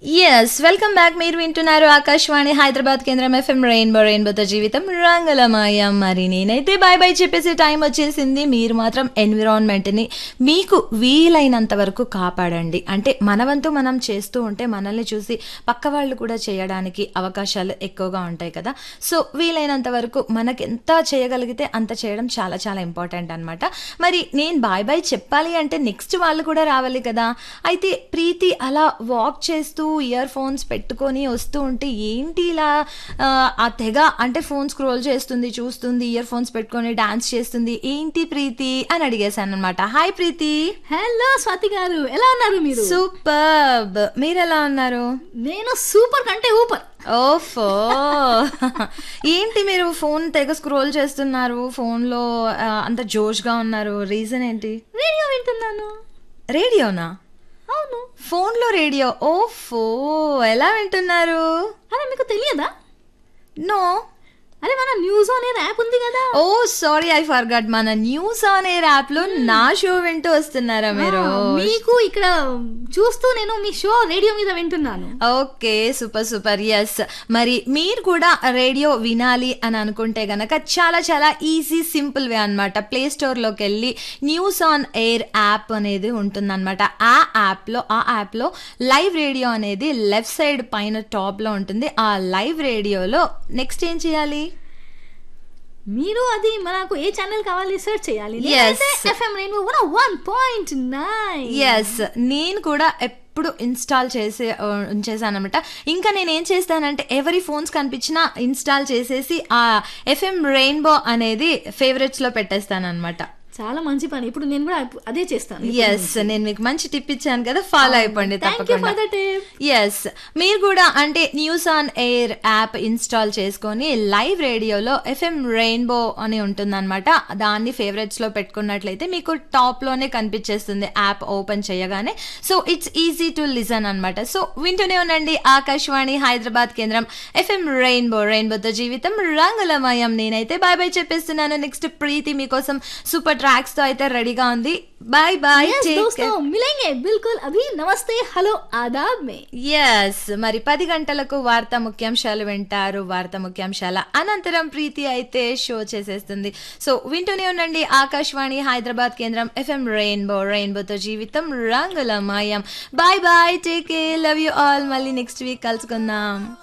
Yes welcome back మీరు వింటున్నారు ఆకాశవాణి హైదరాబాద్ కేంద్రం ఎఫ్ఎం రెయిన్బో రెయిన్బోతో జీవితం రంగులమయం మరి నేనైతే బాయ్ బాయ్ చెప్పేసి టైం వచ్చేసింది మీరు మాత్రం ఎన్విరాన్మెంట్ని మీకు వీలైనంత వరకు కాపాడండి అంటే మన వంతు మనం చేస్తూ ఉంటే మనల్ని చూసి పక్క వాళ్ళు కూడా చేయడానికి అవకాశాలు ఎక్కువగా ఉంటాయి కదా సో వీలైనంత వరకు మనకి ఎంత చేయగలిగితే అంత చేయడం చాలా చాలా ఇంపార్టెంట్ అనమాట మరి నేను బాయ్ బాయ్ చెప్పాలి అంటే నెక్స్ట్ వాళ్ళు కూడా రావాలి కదా అయితే ప్రీతి అలా వాక్ చేస్తూ ఇయర్ ఫోన్స్ పెట్టుకొని వస్తూ ఉంటే ఏంటి ఇలా ఆ, ఆ తెగ అంటే ఫోన్ స్క్రోల్ చేస్తుంది చూస్తుంది ఇయర్ ఫోన్స్ పెట్టుకొని డాన్స్ చేస్తుంది ఏంటి ప్రీతి అని అడిగేశాను అనమాట హాయ్ ప్రీతి హలో స్వాతి గారు ఎలా ఉన్నారు మీరు సూపర్ మీరు ఎలా ఉన్నారు నేను సూపర్ కంటే ఊపర్ ఓఫో ఏంటి మీరు ఫోన్ తెగ స్క్రోల్ చేస్తున్నారు ఫోన్లో ఆ, అంత జోష్గా ఉన్నారు రీజన్ ఏంటి రేడియో వింటున్నాను రేడియోనా అవును ఫోన్లో రేడియో ఓఫో ఎలా వింటున్నారు అరే మీకు తెలియదా నో అరే మన న్యూస్ అనేది యాప్ ఉంది కదా ఓ సారీ ఐ ఫర్గట్ మన న్యూస్ ఆన్ ఎయిర్ యాప్ లో నా షో వింటూ వస్తున్నారా మీరు ఆ, మీకు ఇక్కడ చూస్తూ నేను మీ షో రేడియో మీద వింటున్నాను ఓకే సూపర్ సూపర్ ఎస్ మరి మీరు కూడా రేడియో వినాలి అని అనుకుంటే గనక చాలా చాలా ఈజీ సింపుల్ వే అనమాట ప్లే స్టోర్లోకి వెళ్ళి న్యూస్ ఆన్ ఎయిర్ యాప్ అనేది ఉంటుందన్నమాట ఆ యాప్లో ఆ యాప్లో లైవ్ రేడియో అనేది లెఫ్ట్ సైడ్ పైన టాప్లో ఉంటుంది ఆ లైవ్ రేడియోలో నెక్స్ట్ ఏం చేయాలి మీరు అది మనకు ఏ ఛానల్ కావాలి సెర్చ్ చేయాలి Yes. FM rainbow one one point nine yes నేను కూడా ఎప్పుడు ఇన్స్టాల్ చేసే ఉంచేసాను అనమాట ఇంకా నేను ఏం చేస్తానంటే ఎవరి ఫోన్స్ కనిపించినా ఇన్స్టాల్ చేసేసి ఆ ఎఫ్ఎం రెయిన్బో అనేది ఫేవరెట్స్ లో పెట్టేస్తాను అనమాట చాలా మంచి పని ఇప్పుడు నేను కూడా అదే చేస్తాను ఎస్ నేను మీకు మంచి టిప్ ఇచ్చాను కదా ఫాలో అయిపోండి థ్యాంక్ యూ తప్పకుండా ఫర్ ద టిప్ ఎస్ మీరు కూడా అంటే news on air app install చేసుకొని లైవ్ రేడియోలో ఎఫ్ఎం రెయిన్బో అని ఉంటుందన్నమాట దాన్ని favorites లో పెట్టుకున్నట్లయితే మీకు top లోనే కనిపించేస్తుంది యాప్ ఓపెన్ చేయగానే so it's easy to listen అనమాట సో వింటూనే ఉండండి ఆకాశవాణి హైదరాబాద్ కేంద్రం ఎఫ్ఎం రెయిన్బో రెయిన్బోతో జీవితం రంగులమయం నేనైతే బాయ్ బాయ్ చెప్పేస్తున్నాను నెక్స్ట్ ప్రీతి మీకోసం సూపర్ ట్రాక్స్ తో అయితే రెడీగా ఉంది బాయ్ బాయ్ Yes, दोस्तों मिलेंगे बिल्कुल अभी नमस्ते हेलो आदाब में ఎస్ మరి పది గంటలకు వార్తా ముఖ్యాంశాలు వింటారు వార్తా ముఖ్యాంశాల అనంతరం ప్రీతి అయితే షో చేసేస్తుంది సో వింటూనే ఉండండి ఆకాశవాణి హైదరాబాద్ కేంద్రం ఎఫ్ఎం రెయిన్బో రెయిన్బోతో జీవితం రంగుల మాయం bye bye take love you all మళ్ళీ నెక్స్ట్ వీక్ కలుసుకుందాం